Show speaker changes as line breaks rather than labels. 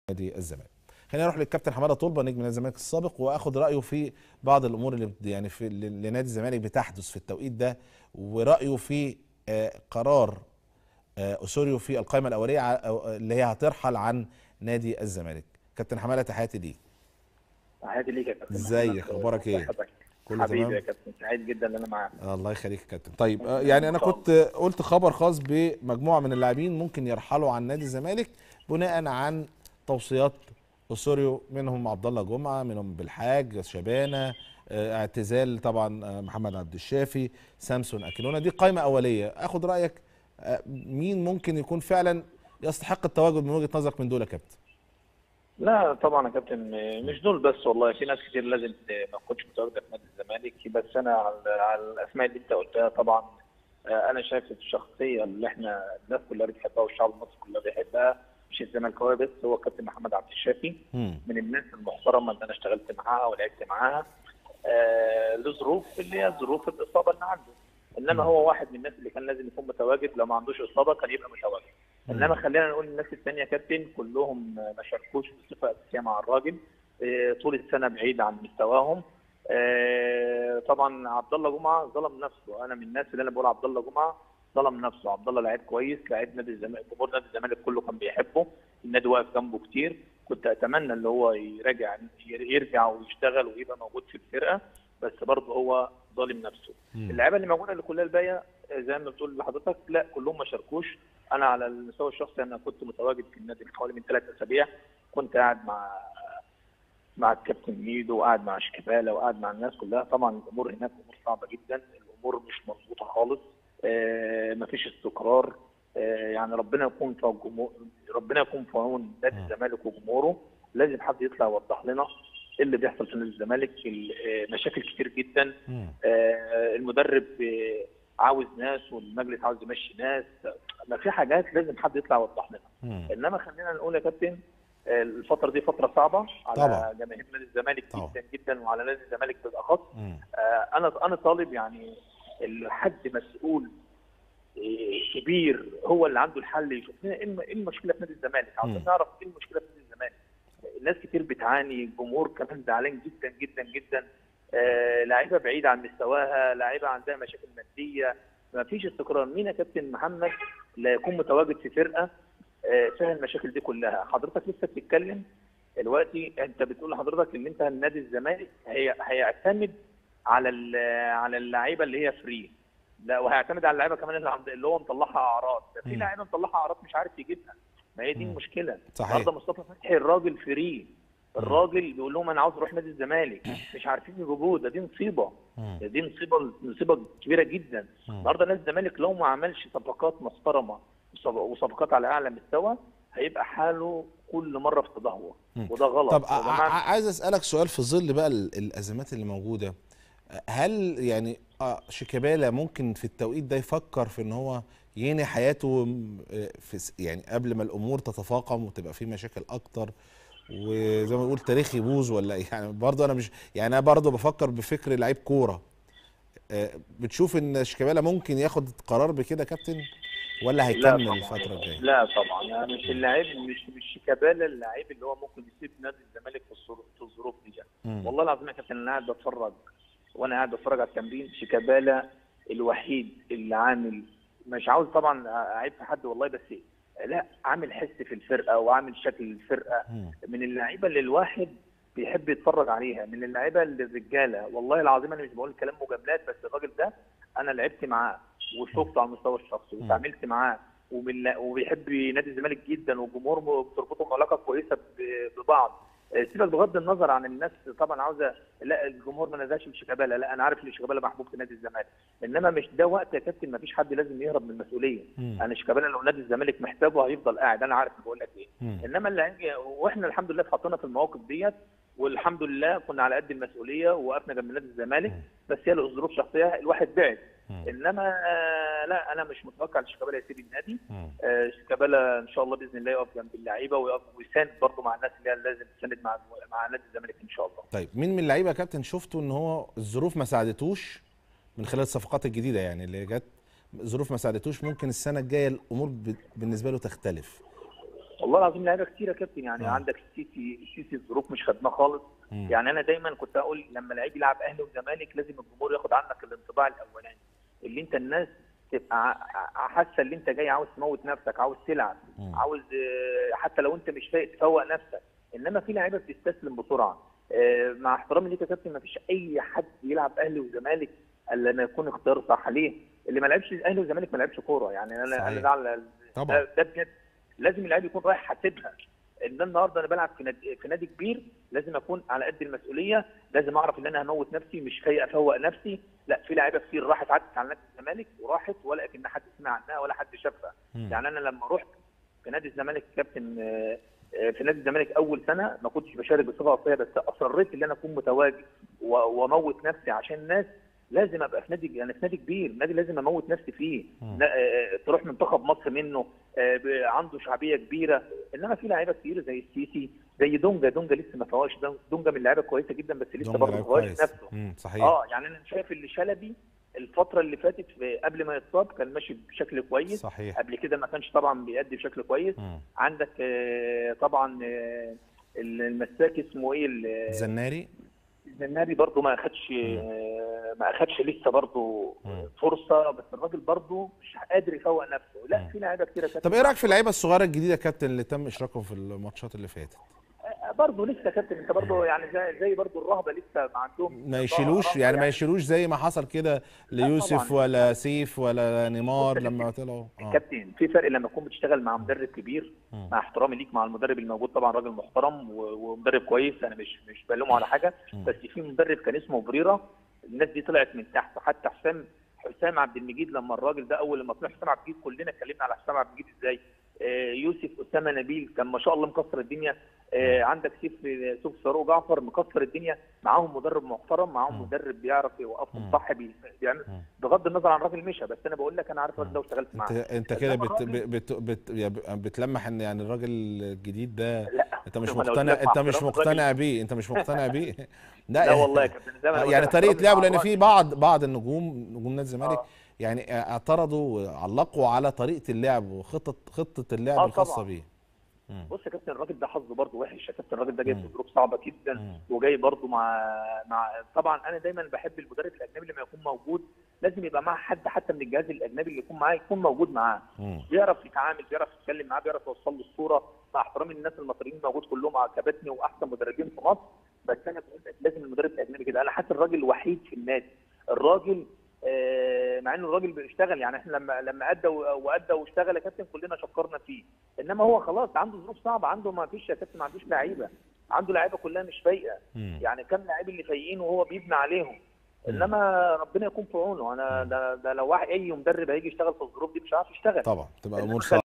نادي الزمالك خلينا نروح للكابتن حماده طلبه نجم نادي الزمالك السابق واخد رايه في بعض الامور اللي بت- يعني في ل- لنادي الزمالك بتحدث في التوقيت ده ورايه في آه، قرار آه، اسوريو في القائمه الاوليه ع- أو- اللي هي هترحل عن نادي الزمالك كابتن حماده تحياتي ليك
عادي ليك يا كابتن
ازيك؟
محمد.
اخبارك ايه؟
صحتك.
كله
حبيبي
تمام؟
يا كابتن سعيد جدا ان انا معاك
آه، الله يخليك يا كابتن طيب آه، يعني انا كنت قلت خبر خاص بمجموعه من اللاعبين ممكن يرحلوا عن نادي الزمالك بناء عن توصيات اسوريو منهم عبد الله جمعه منهم بالحاج شبانه آه، اعتزال طبعا آه، محمد عبد الشافي سامسون اكيلونا دي قائمه اوليه اخد رايك آه، مين ممكن يكون فعلا يستحق التواجد من وجهه نظرك من دول يا كابتن
لا طبعا يا كابتن مش دول بس والله في ناس كتير لازم ما تكونش متواجده في نادي الزمالك بس انا على, على الاسماء اللي انت قلتها طبعا آه، انا شايف الشخصيه اللي احنا الناس كلها بتحبها والشعب المصري كله بيحبها مش الزملكاويه بس هو كابتن محمد عبد الشافي
مم.
من الناس المحترمه اللي انا اشتغلت معاها ولعبت معاها آه لظروف اللي هي ظروف الاصابه اللي عنده انما هو واحد من الناس اللي كان لازم يكون متواجد لو ما عندوش اصابه كان يبقى متواجد انما خلينا نقول الناس الثانيه كابتن كلهم ما شاركوش بصفه اساسيه مع الراجل آه، طول السنه بعيد عن مستواهم آه، طبعا عبد الله جمعه ظلم نفسه انا من الناس اللي انا بقول عبد الله جمعه ظلم نفسه عبد الله لعيب كويس لعيب نادي الزمالك جمهور نادي الزمالك كله كان بيحبه النادي واقف جنبه كتير كنت اتمنى اللي هو يراجع يرجع ويشتغل ويبقى موجود في الفرقه بس برضه هو ظالم نفسه
مم.
اللعيبه اللي موجوده اللي كلها الباقيه زي ما بتقول لحضرتك لا كلهم ما شاركوش انا على المستوى الشخصي انا كنت متواجد في النادي من حوالي من ثلاث اسابيع كنت قاعد مع مع الكابتن ميدو وقاعد مع شيكابالا وقاعد مع الناس كلها طبعا الامور هناك امور صعبه جدا الامور مش مظبوطه خالص آه مفيش استقرار آه يعني ربنا يكون في الجمهور ربنا يكون في عون نادي
مم.
الزمالك وجمهوره لازم حد يطلع يوضح لنا ايه اللي بيحصل في نادي الزمالك ال- آه، مشاكل كتير جدا
مم.
آه، المدرب آه، عاوز ناس والمجلس عاوز يمشي ناس ما في حاجات لازم حد يطلع يوضح لنا
مم.
انما خلينا نقول يا كابتن آه، الفتره دي فتره صعبه على
طبعا.
جماهير نادي الزمالك
طبعا.
جدا جدا وعلى نادي الزمالك بالاخص
مم.
آه، انا انا طالب يعني حد مسؤول آه، كبير هو اللي عنده الحل يشوف لنا ايه الم- إيه المشكله في نادي الزمالك عاوزين
مم.
نعرف ايه المشكله في نادي الزمالك ناس كتير بتعاني الجمهور كمان زعلان جدا جدا جدا آه، لعيبه بعيده عن مستواها لعيبه عندها مشاكل ماديه ما فيش استقرار مين يا كابتن محمد لا يكون متواجد في فرقه آه، فيها المشاكل دي كلها حضرتك لسه بتتكلم دلوقتي انت بتقول لحضرتك ان انت نادي الزمالك هي هيعتمد على ال- على اللعيبه اللي هي فري لا وهيعتمد على اللعيبه كمان اللي عند اللي هو مطلعها اعراض ده في
مم.
لعيبه مطلعها اعراض مش عارف يجيبها ما هي دي
مم.
المشكله
صحيح.
النهارده مصطفى فتحي الراجل فري الراجل بيقول لهم انا عاوز اروح نادي الزمالك مش عارفين يجيبوه ده دي مصيبه
مم.
ده دي مصيبه مصيبه كبيره جدا
مم.
النهارده نادي الزمالك لو ما عملش صفقات محترمه وصف- وصفقات على اعلى مستوى هيبقى حاله كل مره في تدهور
مم.
وده غلط
طب
يا
ع-
جماعة،
ع- عايز اسالك سؤال في ظل بقى ال- الازمات اللي موجوده هل يعني آه، شيكابالا ممكن في التوقيت ده يفكر في ان هو ينهي حياته م- آه، في س- يعني قبل ما الامور تتفاقم وتبقى في مشاكل اكتر وزي ما نقول تاريخ يبوظ ولا إيه؟ يعني برضه انا مش يعني انا برضه بفكر بفكر لعيب كوره آه، بتشوف ان شيكابالا ممكن ياخد قرار بكده يا كابتن ولا
لا
هيكمل
طبعاً.
الفتره الجايه؟
لا طبعا يعني مش اللاعب مش مش شيكابالا اللاعب اللي هو ممكن يسيب نادي الزمالك في الظروف في الظروف دي
مم.
والله العظيم يا كابتن انا قاعد بتفرج وانا قاعد بتفرج على التمرين شيكابالا الوحيد اللي عامل مش عاوز طبعا اعيب في حد والله بس لا عامل حس في الفرقه وعامل شكل الفرقه
مم.
من اللعيبه اللي الواحد بيحب يتفرج عليها من اللعيبه اللي الرجاله والله العظيم انا مش بقول كلام مجاملات بس الراجل ده انا لعبت معاه وشفته على المستوى الشخصي
مم.
وتعاملت معاه ومن وبيحب نادي الزمالك جدا والجمهور بتربطهم علاقه كويسه ب- ببعض آه، سيبك بغض النظر عن الناس طبعا عاوزه لا الجمهور ما نزاش لشيكابالا لا انا عارف ان شيكابالا محبوب في نادي الزمالك انما مش ده وقت يا كابتن ما فيش حد لازم يهرب من المسؤوليه
مم.
انا شيكابالا لو نادي الزمالك محتاجه هيفضل قاعد انا عارف بقول لك ايه
مم.
انما اللي هيجي واحنا الحمد لله اتحطينا في المواقف ديت والحمد لله كنا على قد المسؤوليه ووقفنا جنب نادي الزمالك
مم.
بس هي الظروف شخصيه الواحد بعد
مم.
انما آه، لا انا مش متوقع ان شيكابالا يسيب النادي
مم.
آه، شيكابالا ان شاء الله باذن الله يقف جنب اللعيبه ويقف ويساند برضه مع الناس اللي هي لازم تساند مع مع نادي الزمالك ان شاء الله
طيب مين من اللعيبه يا كابتن شفتوا ان هو الظروف ما ساعدتوش من خلال الصفقات الجديده يعني اللي جت الظروف ما ساعدتوش ممكن السنه الجايه الامور ب- بالنسبه له تختلف
والله العظيم لعيبه كتير يا كابتن يعني
آه.
عندك السيسي السيسي الظروف مش خدمه خالص
مم.
يعني انا دايما كنت اقول لما لعيب يلعب اهلي وزمالك لازم الجمهور ياخد عنك الانطباع الاولاني اللي انت الناس تبقى ع- ع- حاسه اللي انت جاي عاوز تموت نفسك عاوز تلعب
مم.
عاوز آه، حتى لو انت مش فايق تفوق نفسك انما في لعيبه بتستسلم بسرعه آه، مع احترامي ليك يا كابتن ما فيش اي حد يلعب اهلي وزمالك الا لما يكون اختيار صح ليه؟ اللي ما لعبش اهلي وزمالك ما لعبش كوره يعني انا
صحيح.
انا ده على
طبعا
ده ده بجد لازم اللاعب يكون رايح حاسبها ان النهارده انا بلعب في نادي في نادي كبير لازم اكون على قد المسؤوليه لازم اعرف ان انا هموت نفسي مش فايق افوق نفسي لا في لعيبه كتير راحت عدت على نادي الزمالك وراحت ولا كان حد سمع عنها ولا حد شافها
مم.
يعني انا لما رحت في نادي الزمالك كابتن آه، آه، في نادي الزمالك اول سنه ما كنتش بشارك بصفه اصليه بس اصريت ان انا اكون متواجد و- واموت نفسي عشان الناس لازم ابقى في نادي انا في نادي كبير نادي لازم اموت نفسي فيه
مم.
لا، آه، تروح منتخب مصر منه آه، ب- عنده شعبيه كبيره انما في لعيبه كتير زي السيسي زي دونجا دونجا لسه ما فواش دونجا من اللعيبه كويسه جدا بس لسه
دونجا
برضه
لعيب
ما فواش
كويس
نفسه
مم. صحيح
اه يعني انا شايف اللي شلبي الفتره اللي فاتت في- قبل ما يتصاب كان ماشي بشكل كويس
صحيح
قبل كده ما كانش طبعا بيأدي بشكل كويس
مم.
عندك آه، طبعا آه، المساك اسمه ايه ال-
زناري
الزناري برضه ما اخدش آه، ما اخدش لسه برضه
مم.
فرصه بس الراجل برضه مش قادر يفوق نفسه لا
مم.
في لعيبه كتيره كانت
طب ايه رايك في اللعيبه الصغيره الجديده يا كابتن اللي تم اشراكهم في الماتشات اللي فاتت
برضه لسه يا كابتن انت برضه يعني زي, زي برضه الرهبه لسه ما عندهم
ما يشيلوش
رهبة
يعني ما يشيلوش زي ما حصل كده ليوسف
طبعاً.
ولا سيف ولا نيمار
بص يا
لما طلعوا اه
كابتن في فرق لما تكون بتشتغل مع مدرب كبير
مم.
مع احترامي ليك مع المدرب الموجود طبعا راجل محترم و- ومدرب كويس انا مش مش بلومه على حاجه
مم.
بس في مدرب كان اسمه بريرا الناس دي طلعت من تحت حتى حسام حسام عبد المجيد لما الراجل ده اول لما طلع حسام عبد المجيد كلنا اتكلمنا على حسام عبد المجيد ازاي آه، يوسف اسامه نبيل كان ما شاء الله مكسر الدنيا آه، عندك سيف سوق فاروق جعفر مكسر الدنيا معاهم مدرب محترم معاهم
مم.
مدرب بيعرف يوقفهم
مم.
صح بي- بيعمل
مم.
بغض النظر عن الراجل مشى بس انا بقول لك انا عارف الراجل ده واشتغلت
انت
معاه
انت كده
إنما
بت
الراجل-
بت بت يا ب- بتلمح ان يعني الراجل الجديد ده
لا
انت مش
ما أنا قلت
مقتنع
لك مع
انت مش
احترام
مقتنع بيه انت مش مقتنع بيه
لا والله يا كابتن زي ما أنا قلت
يعني
لك،
طريقه
احترامي
لعبه
مع
لان
الراجل.
في بعض بعض النجوم نجوم نادي الزمالك
آه.
يعني اعترضوا وعلقوا على طريقه اللعب وخطه خطه اللعب
آه
الخاصه
طبعاً.
بيه مم.
بص يا كابتن الراجل ده حظه برضه وحش يا كابتن الراجل ده جاي
مم.
في ظروف صعبه جدا
مم.
وجاي برضه مع مع طبعا انا دايما بحب المدرب الاجنبي لما يكون موجود لازم يبقى معاه حد حتى من الجهاز الاجنبي اللي يكون معاه يكون موجود معاه
مم.
بيعرف يتعامل بيعرف يتكلم معاه بيعرف يوصل له الصوره مع احترامي للناس المصريين موجود كلهم عجبتني واحسن مدربين في مصر بس انا بقول لك لازم المدرب الاجنبي كده انا حاسس الراجل الوحيد في النادي الراجل آه، مع انه الراجل بيشتغل يعني احنا لما لما ادى و- وادى واشتغل يا كابتن كلنا شكرنا فيه انما هو خلاص عنده ظروف صعبه عنده ما فيش يا كابتن ما عندوش لعيبه عنده لعيبه كلها مش فايقه
مم.
يعني كم لعيب اللي فايقين وهو بيبني عليهم انما ربنا يكون في عونه انا ده, ده لو واحد اي مدرب هيجي يشتغل في الظروف دي مش عارف يشتغل
طبعا تبقى امور
إنما
صعبه